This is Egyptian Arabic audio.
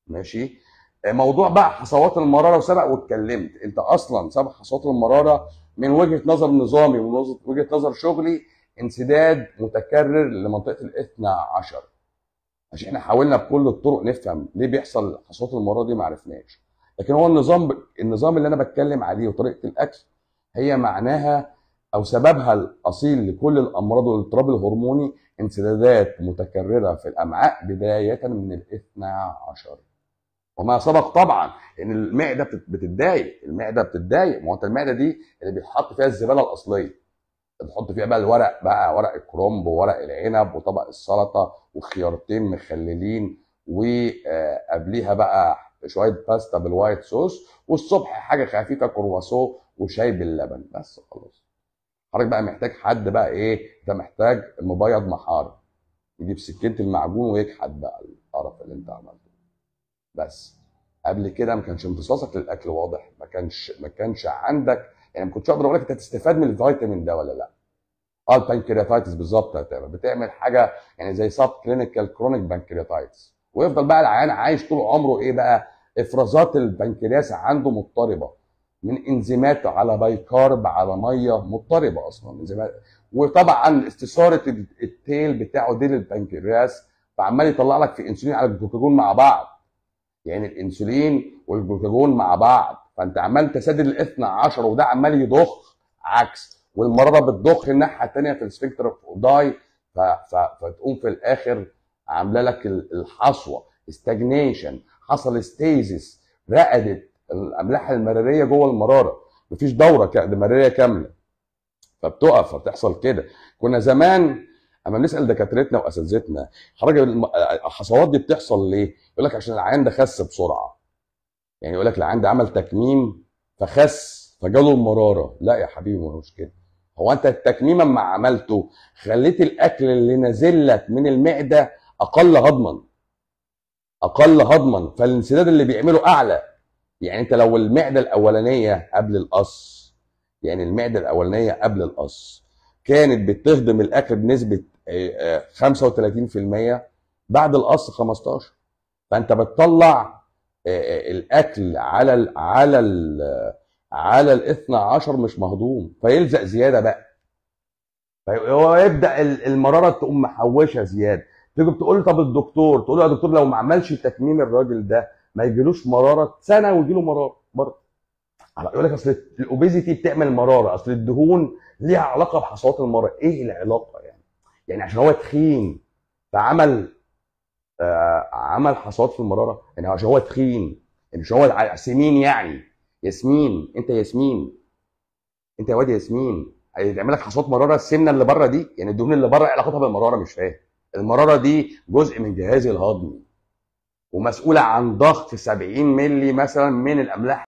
ماشي موضوع بقى حصوات المراره وسبق واتكلمت انت اصلا سبب حصوات المراره من وجهه نظر نظامي ومن وجهه نظر شغلي انسداد متكرر لمنطقه الاثنى عشر عشان احنا حاولنا بكل الطرق نفهم ليه بيحصل حصوات المراره دي ما عرفناش لكن هو النظام النظام اللي انا بتكلم عليه وطريقه الاكل هي معناها او سببها الاصيل لكل الامراض والاضطراب الهرموني انسدادات متكرره في الامعاء بدايه من الاثنى عشر وما سبق طبعا ان المعده بتت- بتتضايق المعده بتتضايق ما هو انت المعده دي اللي بيتحط فيها الزباله الاصليه بتحط فيها بقى الورق بقى ورق الكرنب وورق العنب وطبق السلطه وخيارتين مخللين وقبليها بقى شويه باستا بالوايت صوص والصبح حاجه خفيفه كرواسون وشاي باللبن بس خلاص حضرتك بقى محتاج حد بقى ايه انت محتاج مبيض محار يجيب سكينه المعجون ويكحت بقى القرف اللي انت عملته بس قبل كده ما كانش امتصاصك للاكل واضح ما كانش ما كانش عندك يعني ما كنتش اقدر اقول لك انت هتستفاد من الفيتامين ده ولا لا اه البنكرياتايتس بالظبط هتعمل بتعمل حاجه يعني زي سب كلينيكال كرونيك بنكرياتايتس ويفضل بقى العيان عايش طول عمره ايه بقى افرازات البنكرياس عنده مضطربه من انزيمات على بايكارب على ميه مضطربه اصلا انزيمات وطبعا استثاره التيل بتاعه دي للبنكرياس فعمال يطلع لك في انسولين على الجلوكاجون مع بعض يعني الانسولين والجلوكاجون مع بعض فانت عمال تسدد الاثنى عشر وده عمال يضخ عكس والمراره بتضخ الناحيه الثانيه في السفنكتر اوف اوداي ف- ف- فتقوم في الاخر عامله لك ال- الحصوه استجنيشن حصل ستيزيس رقدت الاملاح المراريه جوه المراره مفيش دوره ك- مراريه كامله فبتقف فبتحصل كده كنا زمان اما نسال دكاترتنا واساتذتنا حضرتك الم- الحصوات دي بتحصل ليه؟ يقول لك عشان العيان ده خس بسرعه يعني يقول لك العيان ده عمل تكميم فخس فجاله المراره لا يا حبيبي ما هوش كده هو انت التكميم اما عملته خليت الاكل اللي نازل لك من المعده اقل هضما اقل هضما فالانسداد اللي بيعمله اعلى يعني انت لو المعده الاولانيه قبل القص يعني المعده الاولانيه قبل القص كانت بتهضم الاكل بنسبه آه، آه، 35% بعد القص 15 فانت بتطلع آه، آه، الاكل على ال على ال على الاثنى عشر مش مهضوم فيلزق زياده بقى فهو يبدا ال- المراره تقوم محوشه زياده تيجي بتقول له طب الدكتور تقول له يا دكتور لو ما عملش تكميم الراجل ده ما يجيلوش مراره سنه ويجي له مراره برضه على- يقول لك اصل الاوبيزيتي بتعمل مراره اصل الدهون ليها علاقه بحصوات المراره ايه العلاقه يعني يعني عشان هو تخين فعمل آه عمل حصوات في المراره يعني عشان هو تخين يعني مش هو ع- سمين يعني ياسمين انت ياسمين انت يا واد ياسمين هيعمل لك حصوات مراره السمنه اللي بره دي يعني الدهون اللي بره ايه علاقتها بالمراره مش فاهم المراره دي جزء من جهازي الهضمي ومسؤوله عن ضغط 70 مللي مثلا من الاملاح